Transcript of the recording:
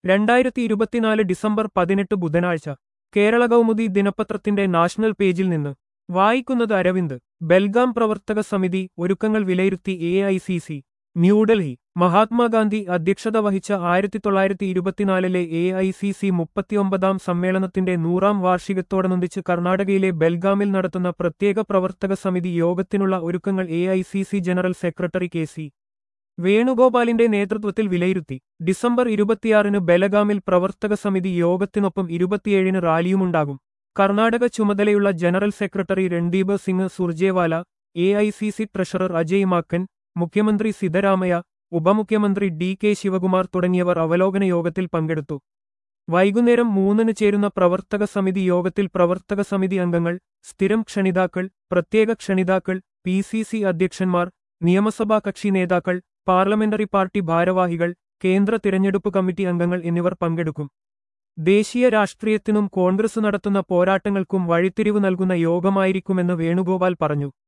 രണ്ടായിരത്തി ഇരുപത്തിനാല് ഡിസംബർ പതിനെട്ട് ബുധനാഴ്ച കേരള കൗമുദി ദിനപത്രത്തിന്റെ നാഷണൽ പേജിൽ നിന്ന് വായിക്കുന്നത് അരവിന്ദ് ബെൽഗാം പ്രവർത്തക സമിതി ഒരുക്കങ്ങൾ വിലയിരുത്തി A I C C New Delhi Mahatma Gandhi അധ്യക്ഷത വഹിച്ച ആയിരത്തി തൊള്ളായിരത്തി ഇരുപത്തിനാലിലെ എ ഐ സി സി മുപ്പത്തിയൊമ്പതാം സമ്മേളനത്തിന്റെ നൂറാം വാർഷികത്തോടനുബന്ധിച്ച് കർണാടകയിലെ ബെൽഗാമിൽ നടത്തുന്ന പ്രത്യേക പ്രവർത്തക സമിതി യോഗത്തിനുള്ള ഒരുക്കങ്ങൾ A I C C general secretary K C വേണുഗോപാലിന്റെ നേതൃത്വത്തിൽ വിലയിരുത്തി ഡിസംബർ ഇരുപത്തിയാറിന് ബെലഗാമിൽ പ്രവർത്തക സമിതി യോഗത്തിനൊപ്പം ഇരുപത്തിയേഴിന് റാലിയുമുണ്ടാകും കർണാടക ചുമതലയുള്ള general secretary Randeep Singh Surjewala A I C C treasurer Ajay Maken മുഖ്യമന്ത്രി സിദ്ധരാമയ്യ ഉപമുഖ്യമന്ത്രി ഡി കെ ശിവകുമാർ തുടങ്ങിയവർ അവലോകന യോഗത്തിൽ പങ്കെടുത്തു വൈകുന്നേരം മൂന്നിന് ചേരുന്ന പ്രവർത്തക സമിതി യോഗത്തിൽ പ്രവർത്തക സമിതി അംഗങ്ങൾ സ്ഥിരം ക്ഷണിതാക്കൾ പ്രത്യേക ക്ഷണിതാക്കൾ പി സി സി അധ്യക്ഷന്മാർ നിയമസഭാ കക്ഷി നേതാക്കൾ പാർലമെന്ററി പാർട്ടി ഭാരവാഹികൾ കേന്ദ്ര തിരഞ്ഞെടുപ്പ് കമ്മിറ്റി അംഗങ്ങൾ എന്നിവർ പങ്കെടുക്കും ദേശീയ രാഷ്ട്രീയത്തിനും കോൺഗ്രസ് നടത്തുന്ന പോരാട്ടങ്ങൾക്കും വഴിത്തിരിവ് നൽകുന്ന യോഗമായിരിക്കുമെന്ന് വേണുഗോപാൽ പറഞ്ഞു